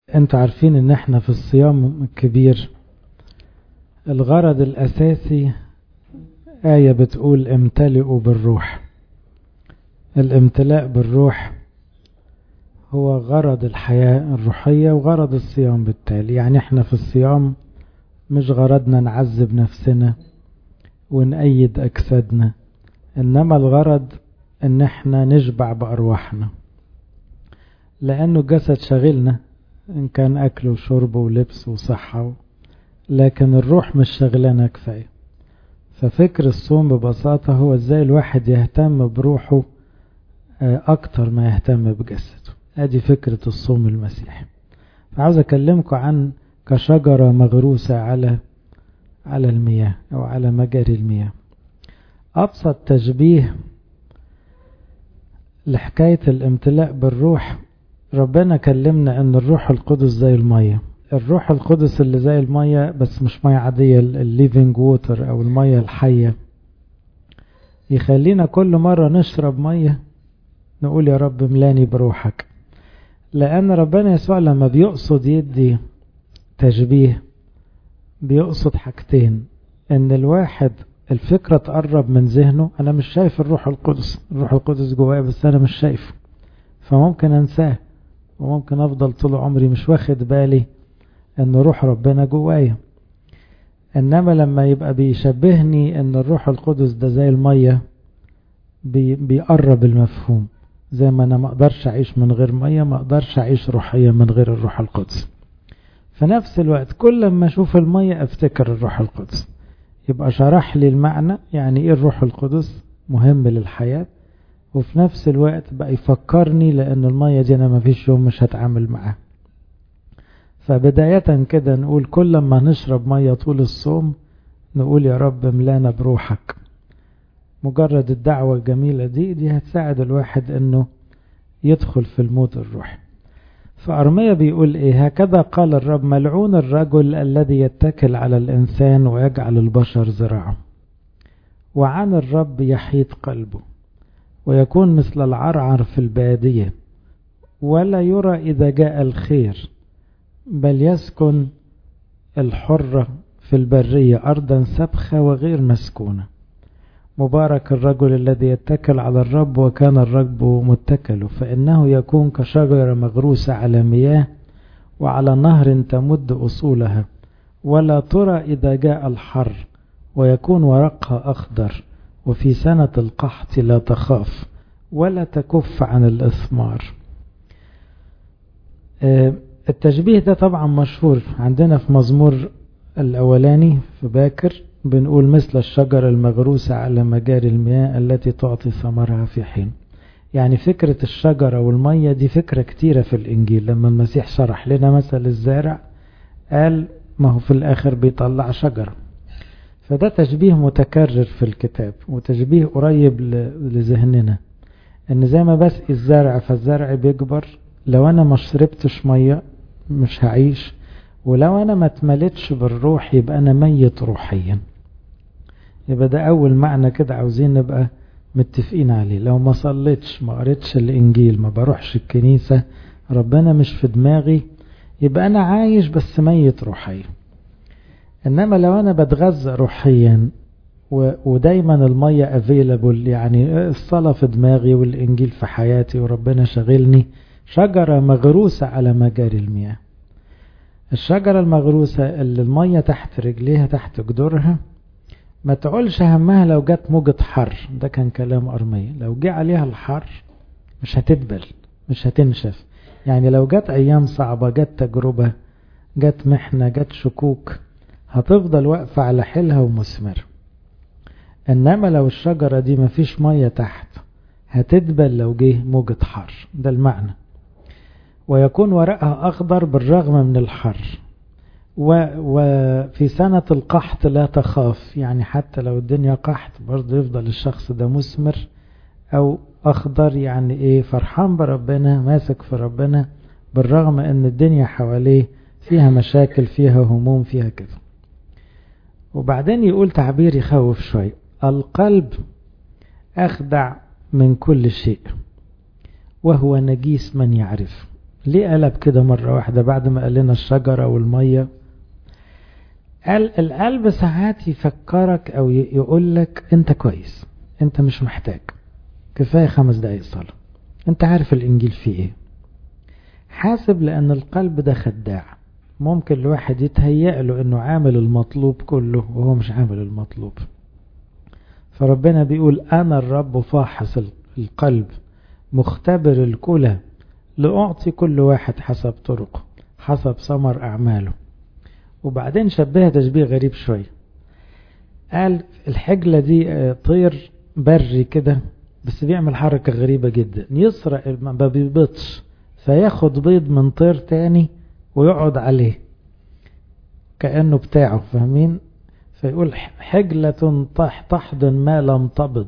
انتوا عارفين ان احنا في الصيام الكبير الغرض الاساسي آية بتقول امتلئوا بالروح الامتلاء بالروح هو غرض الحياة الروحية وغرض الصيام بالتالي يعني احنا في الصيام مش غرضنا نعذب نفسنا ونأيد أجسادنا إنما الغرض إن احنا نشبع بأرواحنا لأنه الجسد شاغلنا إن كان أكل وشرب ولبس وصحة لكن الروح مش شغلنا كفاية ففكر الصوم ببساطة هو ازاي الواحد يهتم بروحه أكتر ما يهتم بجسده ادي فكرة الصوم المسيحي فعاوز أكلمكم عن كشجرة مغروسة على على المياه أو على مجاري المياه أبسط تشبيه لحكاية الامتلاء بالروح ربنا كلمنا أن الروح القدس زي المية الروح القدس اللي زي المية بس مش مية عادية الليفينج ووتر أو المية الحية يخلينا كل مرة نشرب مية نقول يا رب ملاني بروحك لأن ربنا يسوع لما بيقصد يدي تشبيه بيقصد حاجتين ان الواحد الفكرة تقرب من ذهنه انا مش شايف الروح القدس الروح القدس جوايا بس انا مش شايفه فممكن انساه وممكن افضل طول عمري مش واخد بالي ان روح ربنا جوايا انما لما يبقى بيشبهني ان الروح القدس ده زي المية بي بيقرب المفهوم زي ما انا ما اقدرش اعيش من غير مية ما اقدرش اعيش روحيا من غير الروح القدس في نفس الوقت كل ما اشوف المية افتكر الروح القدس يبقى شرح لي المعنى يعني ايه الروح القدس مهم للحياة وفي نفس الوقت بقى يفكرني لان المية دي انا ما فيش يوم مش هتعامل معاها فبداية كده نقول كل ما نشرب مية طول الصوم نقول يا رب ملانا بروحك مجرد الدعوة الجميلة دي دي هتساعد الواحد انه يدخل في الموت الروحي فأرمية بيقول إيه هكذا قال الرب ملعون الرجل الذي يتكل على الإنسان ويجعل البشر ذراعه وعن الرب يحيط قلبه ويكون مثل العرعر في البادية ولا يرى إذا جاء الخير بل يسكن الحرة في البرية أرضا سبخة وغير مسكونة مبارك الرجل الذي يتكل على الرب وكان الرب متكله فإنه يكون كشجرة مغروسة على مياه وعلى نهر تمد أصولها ولا ترى إذا جاء الحر ويكون ورقها أخضر وفي سنة القحط لا تخاف ولا تكف عن الإثمار التشبيه ده طبعا مشهور عندنا في مزمور الأولاني في باكر بنقول مثل الشجرة المغروسة على مجاري المياه التي تعطي ثمرها في حين يعني فكرة الشجرة والمية دي فكرة كتيرة في الإنجيل لما المسيح شرح لنا مثل الزارع قال ما هو في الآخر بيطلع شجرة فده تشبيه متكرر في الكتاب وتشبيه قريب لذهننا ان زي ما بسقي الزرع فالزرع بيكبر لو انا ما شربتش مية مش هعيش ولو انا ما اتملتش بالروح يبقى انا ميت روحيا يبقى ده اول معنى كده عاوزين نبقى متفقين عليه لو ما صليتش ما قريتش الانجيل ما بروحش الكنيسة ربنا مش في دماغي يبقى انا عايش بس ميت روحيا انما لو انا بتغذى روحيا ودايما المية افيلابل يعني الصلاة في دماغي والانجيل في حياتي وربنا شغلني شجرة مغروسة على مجاري المياه الشجرة المغروسة اللي المية تحت رجليها تحت جدورها ما تعولش همها لو جت موجة حر ده كان كلام أرمية لو جه عليها الحر مش هتدبل مش هتنشف يعني لو جت أيام صعبة جت تجربة جت محنة جت شكوك هتفضل واقفة على حيلها ومثمرة إنما لو الشجرة دي مفيش مية تحت هتدبل لو جه موجة حر ده المعنى ويكون ورقها أخضر بالرغم من الحر وفي سنة القحط لا تخاف يعني حتى لو الدنيا قحط برضه يفضل الشخص ده مثمر أو أخضر يعني إيه فرحان بربنا ماسك في ربنا بالرغم أن الدنيا حواليه فيها مشاكل فيها هموم فيها كده وبعدين يقول تعبير يخوف شوي القلب أخدع من كل شيء وهو نجيس من يعرف ليه قلب كده مرة واحدة بعد ما قال لنا الشجرة والمية قال القلب ساعات يفكرك او يقول لك انت كويس انت مش محتاج كفاية خمس دقايق صلاة انت عارف الانجيل فيه ايه حاسب لان القلب ده خداع ممكن الواحد يتهيأ له انه عامل المطلوب كله وهو مش عامل المطلوب فربنا بيقول انا الرب فاحص القلب مختبر الكلى لأعطي كل واحد حسب طرقه حسب ثمر أعماله وبعدين شبهها تشبيه غريب شوية قال الحجلة دي طير بري كده بس بيعمل حركة غريبة جدا يسرق ما بيبيضش فياخد بيض من طير تاني ويقعد عليه كأنه بتاعه فاهمين فيقول حجلة تحضن ما لم تبض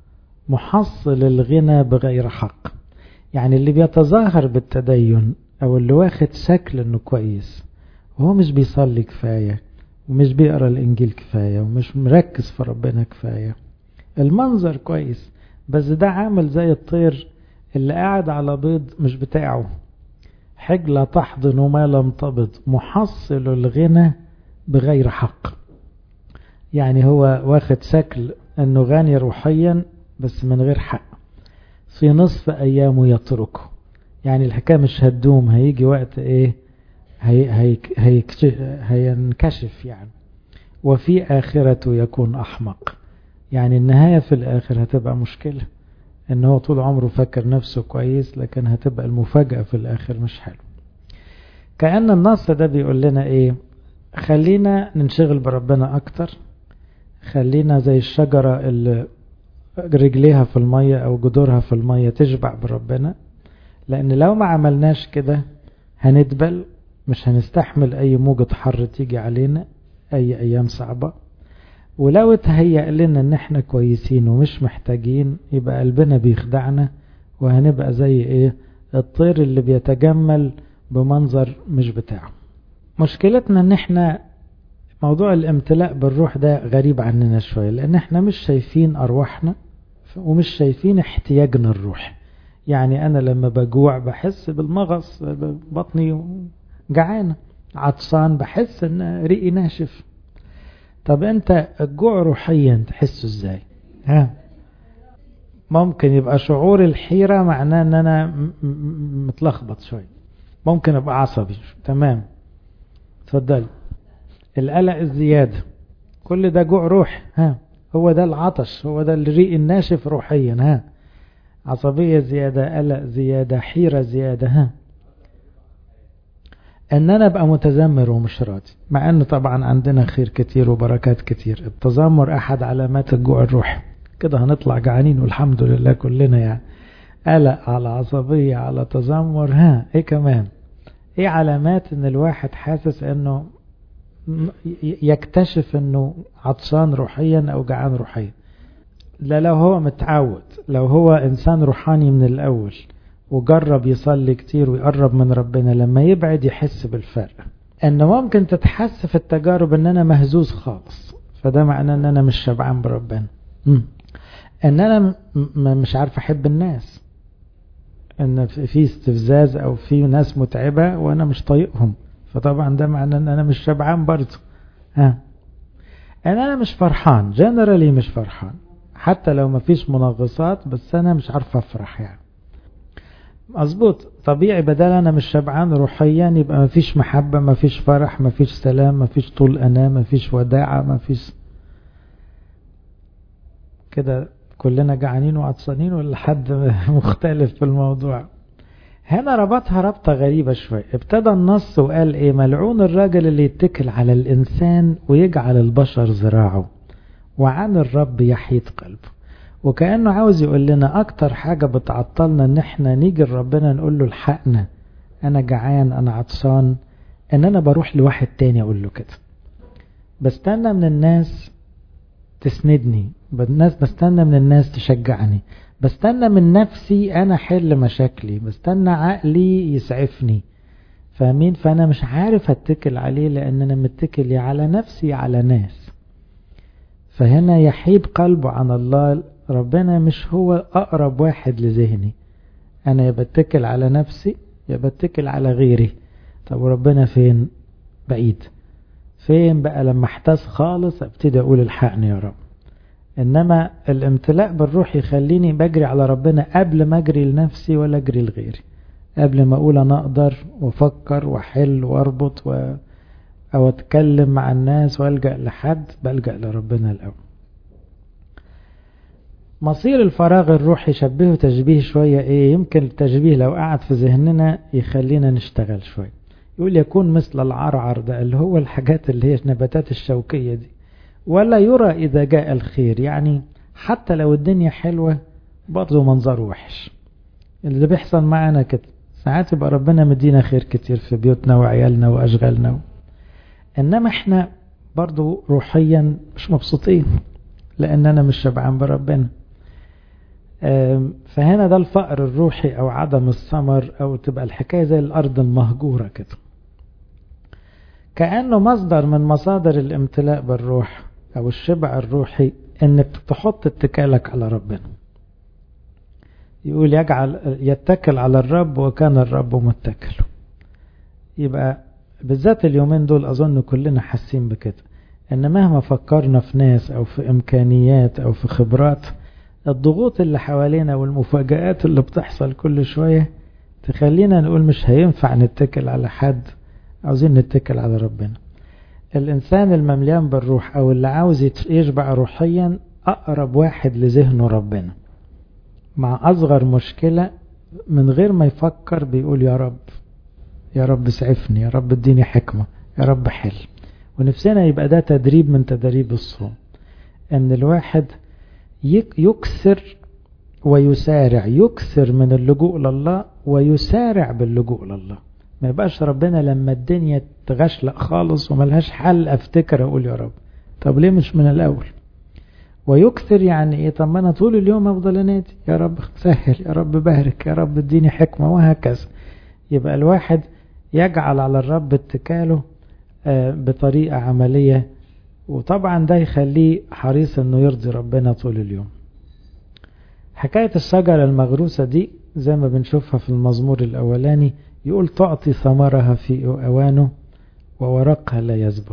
محصل الغنى بغير حق يعني اللي بيتظاهر بالتدين او اللي واخد شكل انه كويس وهو مش بيصلي كفاية ومش بيقرا الانجيل كفاية ومش مركز في ربنا كفاية المنظر كويس بس ده عامل زي الطير اللي قاعد على بيض مش بتاعه حجلة تحضن ما لم تبض محصل الغنى بغير حق يعني هو واخد شكل انه غني روحيا بس من غير حق في نصف ايامه يتركه يعني الحكاية مش هتدوم هيجي وقت ايه هي هي هي هينكشف يعني وفي آخرته يكون أحمق يعني النهاية في الآخر هتبقى مشكلة ان هو طول عمره فاكر نفسه كويس لكن هتبقى المفاجأة في الآخر مش حلو كأن النص ده بيقول لنا ايه خلينا ننشغل بربنا أكتر خلينا زي الشجرة اللي رجليها في المية أو جذورها في المية تشبع بربنا لأن لو ما عملناش كده هندبل مش هنستحمل أي موجة حر تيجي علينا أي أيام صعبة ولو اتهيأ لنا ان احنا كويسين ومش محتاجين يبقى قلبنا بيخدعنا وهنبقى زي ايه الطير اللي بيتجمل بمنظر مش بتاعه مشكلتنا ان احنا موضوع الامتلاء بالروح ده غريب عننا شوية لان احنا مش شايفين ارواحنا ومش شايفين احتياجنا الروح يعني انا لما بجوع بحس بالمغص بطني جعانة عطشان بحس ان ريقي ناشف طب انت الجوع روحيا تحسه ازاي ها ممكن يبقى شعور الحيرة معناه ان انا متلخبط شوية ممكن ابقى عصبي تمام اتفضل القلق الزيادة كل ده جوع روح ها هو ده العطش هو ده الريق الناشف روحيا ها عصبية زيادة قلق زيادة حيرة زيادة ها ان انا ابقى متذمر ومش راضي مع ان طبعا عندنا خير كتير وبركات كتير التذمر احد علامات الجوع الروحي كده هنطلع جعانين والحمد لله كلنا يعني قلق على عصبية على تذمر ها ايه كمان ايه علامات ان الواحد حاسس انه يكتشف انه عطشان روحيا او جعان روحيا لا لو هو متعود لو هو انسان روحاني من الاول وجرب يصلي كتير ويقرب من ربنا لما يبعد يحس بالفرق ان ممكن تتحس في التجارب ان انا مهزوز خالص فده معناه ان انا مش شبعان بربنا ان انا مش عارف احب الناس ان في استفزاز او في ناس متعبة وانا مش طايقهم فطبعا ده معناه ان انا مش شبعان برضه ها ان انا مش فرحان جنرالي مش فرحان حتى لو مفيش منغصات بس انا مش عارف افرح يعني مظبوط طبيعي بدل انا مش شبعان روحيا يبقى مفيش محبة مفيش فرح مفيش سلام مفيش طول انا مفيش وداعة مفيش كده كلنا جعانين وعطسانين ولا حد مختلف في الموضوع هنا ربطها ربطة غريبة شوية ابتدى النص وقال ايه ملعون الراجل اللي يتكل على الانسان ويجعل البشر ذراعه وعن الرب يحيط قلبه وكأنه عاوز يقول لنا أكتر حاجة بتعطلنا إن إحنا نيجي لربنا نقول له الحقنا أنا جعان أنا عطشان إن أنا بروح لواحد تاني أقول له كده بستنى من الناس تسندني بالناس بستنى من الناس تشجعني بستنى من نفسي أنا حل مشاكلي بستنى عقلي يسعفني فاهمين فأنا مش عارف أتكل عليه لأن أنا متكل يا على نفسي يا على ناس فهنا يحيد قلبه عن الله ربنا مش هو أقرب واحد لذهني أنا بتكل على نفسي يا بتكل على غيري طب وربنا فين بعيد فين بقى لما احتاس خالص ابتدي اقول الحقني يا رب انما الامتلاء بالروح يخليني بجري على ربنا قبل ما اجري لنفسي ولا اجري لغيري قبل ما اقول انا اقدر وافكر واحل واربط و... او اتكلم مع الناس والجا لحد بلجا لربنا الاول مصير الفراغ الروحي شبهه تشبيه شوية ايه يمكن التشبيه لو قعد في ذهننا يخلينا نشتغل شوية يقول يكون مثل العرعر ده اللي هو الحاجات اللي هي نباتات الشوكية دي ولا يرى إذا جاء الخير يعني حتى لو الدنيا حلوة برضه منظره وحش اللي بيحصل معانا كده ساعات يبقى ربنا مدينا خير كتير في بيوتنا وعيالنا وأشغالنا إنما إحنا برضه روحيا مش مبسوطين لأن أنا مش شبعان بربنا فهنا ده الفقر الروحي أو عدم الثمر أو تبقى الحكاية زي الأرض المهجورة كده كأنه مصدر من مصادر الامتلاء بالروح أو الشبع الروحي إنك تحط اتكالك على ربنا يقول يجعل يتكل على الرب وكان الرب متكله يبقى بالذات اليومين دول أظن كلنا حاسين بكده إن مهما فكرنا في ناس أو في إمكانيات أو في خبرات الضغوط اللي حوالينا والمفاجآت اللي بتحصل كل شوية تخلينا نقول مش هينفع نتكل على حد عاوزين نتكل على ربنا الإنسان الممليان بالروح أو اللي عاوز يشبع روحيا أقرب واحد لذهنه ربنا مع أصغر مشكلة من غير ما يفكر بيقول يا رب يا رب اسعفني يا رب اديني حكمة يا رب حل ونفسنا يبقى ده تدريب من تدريب الصوم ان الواحد يكثر ويسارع يكثر من اللجوء لله ويسارع باللجوء لله ما يبقاش ربنا لما الدنيا تغشلق خالص وملهاش حل افتكر اقول يا رب طب ليه مش من الاول ويكثر يعني ايه طب ما انا طول اليوم افضل انادي يا رب سهل يا رب بارك يا رب اديني حكمه وهكذا يبقى الواحد يجعل على الرب اتكاله بطريقه عمليه وطبعا ده يخليه حريص انه يرضي ربنا طول اليوم حكايه الشجره المغروسه دي زي ما بنشوفها في المزمور الاولاني يقول تعطي ثمرها في أوانه وورقها لا يزبل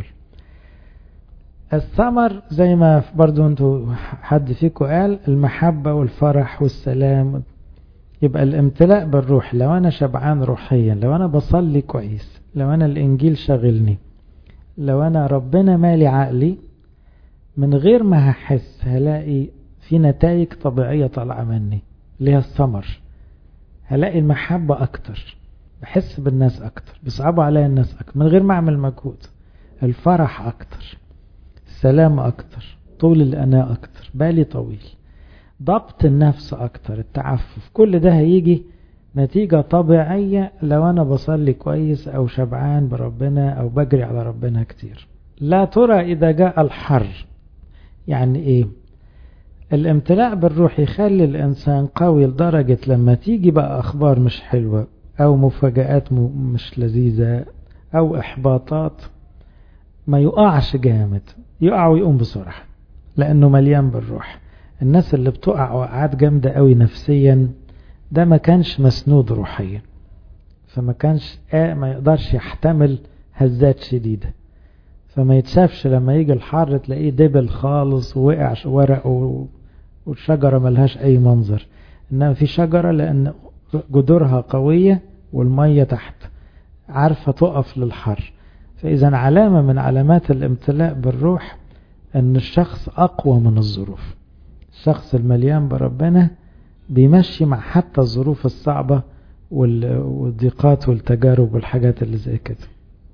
الثمر زي ما برضو انتوا حد فيكم قال المحبة والفرح والسلام يبقى الامتلاء بالروح لو انا شبعان روحيا لو انا بصلي كويس لو انا الانجيل شغلني لو انا ربنا مالي عقلي من غير ما هحس هلاقي في نتائج طبيعية طالعة مني اللي هي الثمر هلاقي المحبة اكتر بحس بالناس اكتر بيصعبوا عليا الناس اكتر من غير ما اعمل مجهود الفرح اكتر السلام اكتر طول الاناء اكتر بالي طويل ضبط النفس اكتر التعفف كل ده هيجي نتيجة طبيعية لو انا بصلي كويس او شبعان بربنا او بجري على ربنا كتير لا ترى اذا جاء الحر يعني ايه الامتلاء بالروح يخلي الانسان قوي لدرجة لما تيجي بقى اخبار مش حلوة او مفاجآت مش لذيذة او احباطات ما يقعش جامد يقع ويقوم بسرعة لانه مليان بالروح الناس اللي بتقع وقعات جامدة قوي نفسيا ده ما كانش مسنود روحيا فما كانش آه ما يقدرش يحتمل هزات شديدة فما يتشافش لما يجي الحر تلاقيه دبل خالص ووقع ورق والشجرة ملهاش اي منظر انما في شجرة لان جذورها قوية والمية تحت عارفة تقف للحر فإذا علامة من علامات الامتلاء بالروح أن الشخص أقوى من الظروف الشخص المليان بربنا بيمشي مع حتى الظروف الصعبة والضيقات والتجارب والحاجات اللي زي كده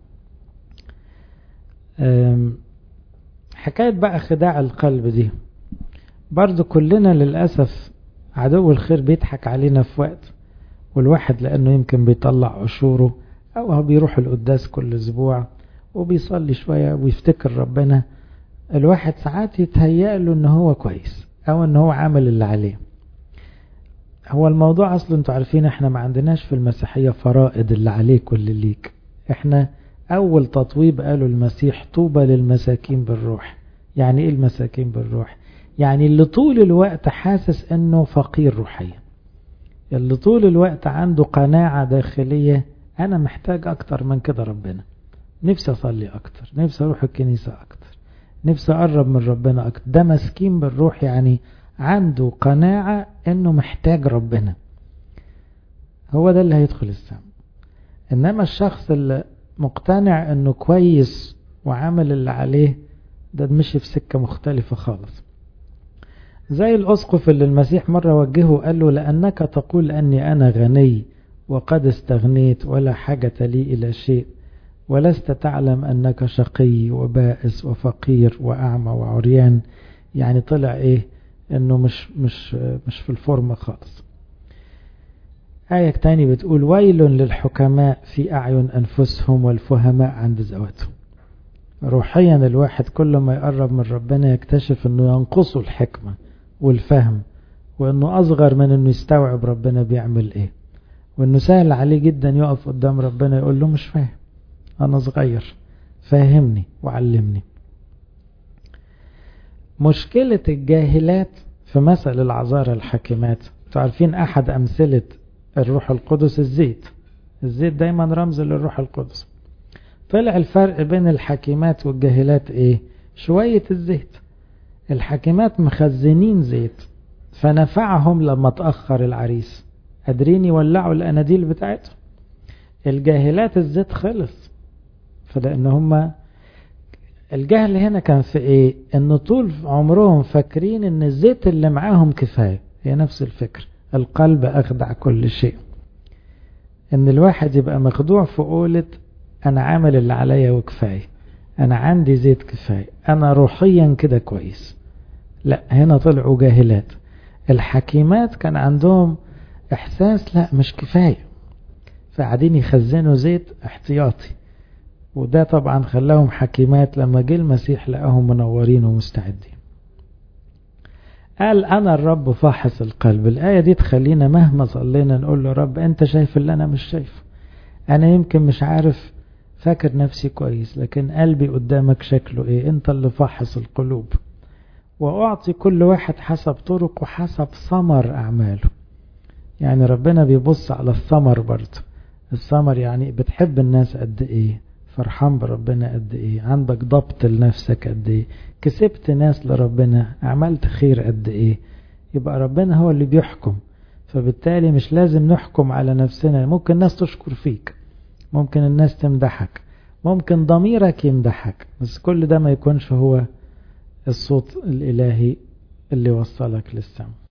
حكاية بقى خداع القلب دي برضو كلنا للأسف عدو الخير بيضحك علينا في وقت والواحد لأنه يمكن بيطلع عشوره أو هو بيروح القداس كل أسبوع وبيصلي شوية ويفتكر ربنا الواحد ساعات يتهيأ له ان هو كويس او ان هو عامل اللي عليه هو الموضوع اصلا انتوا عارفين احنا ما عندناش في المسيحية فرائض اللي عليك واللي ليك احنا اول تطويب قالوا المسيح طوبى للمساكين بالروح يعني ايه المساكين بالروح يعني اللي طول الوقت حاسس انه فقير روحيا اللي طول الوقت عنده قناعة داخلية أنا محتاج أكتر من كده ربنا نفسي أصلي أكتر نفسي أروح الكنيسة أكتر نفسي أقرب من ربنا أكتر ده مسكين بالروح يعني عنده قناعة أنه محتاج ربنا هو ده اللي هيدخل السماء إنما الشخص اللي مقتنع أنه كويس وعامل اللي عليه ده مشي في سكة مختلفة خالص زي الأسقف اللي المسيح مرة وجهه قال له لأنك تقول أني أنا غني وقد استغنيت ولا حاجة لي إلى شيء ولست تعلم أنك شقي وبائس وفقير وأعمى وعريان يعني طلع إيه إنه مش مش مش في الفورمة خالص آية تاني بتقول ويل للحكماء في أعين أنفسهم والفهماء عند ذواتهم روحيا الواحد كل ما يقرب من ربنا يكتشف أنه ينقصه الحكمة والفهم وأنه أصغر من أنه يستوعب ربنا بيعمل إيه وأنه سهل عليه جدا يقف قدام ربنا يقول له مش فاهم أنا صغير فهمني وعلمني مشكلة الجاهلات في مثل العذارى الحاكمات تعرفين أحد أمثلة الروح القدس الزيت الزيت دايما رمز للروح القدس طلع الفرق بين الحاكمات والجاهلات ايه شوية الزيت الحاكمات مخزنين زيت فنفعهم لما تأخر العريس قادرين يولعوا الأناديل بتاعتهم الجاهلات الزيت خلص فلأن هم الجهل هنا كان في ايه ان طول عمرهم فاكرين ان الزيت اللي معاهم كفاية هي نفس الفكر القلب أخدع كل شيء ان الواحد يبقى مخدوع في قولة انا عامل اللي عليا وكفاية انا عندي زيت كفاية انا روحيا كده كويس لا هنا طلعوا جاهلات الحكيمات كان عندهم احساس لا مش كفاية فقاعدين يخزنوا زيت احتياطي وده طبعا خلاهم حكيمات لما جه المسيح لقاهم منورين ومستعدين قال أنا الرب فاحص القلب الآية دي تخلينا مهما صلينا نقول له رب أنت شايف اللي أنا مش شايفه أنا يمكن مش عارف فاكر نفسي كويس لكن قلبي قدامك شكله إيه أنت اللي فاحص القلوب وأعطي كل واحد حسب طرق وحسب ثمر أعماله يعني ربنا بيبص على الثمر برضه الثمر يعني بتحب الناس قد إيه فرحان بربنا قد ايه عندك ضبط لنفسك قد ايه كسبت ناس لربنا عملت خير قد ايه يبقى ربنا هو اللي بيحكم فبالتالي مش لازم نحكم على نفسنا ممكن الناس تشكر فيك ممكن الناس تمدحك ممكن ضميرك يمدحك بس كل ده ما يكونش هو الصوت الإلهي اللي وصلك للسماء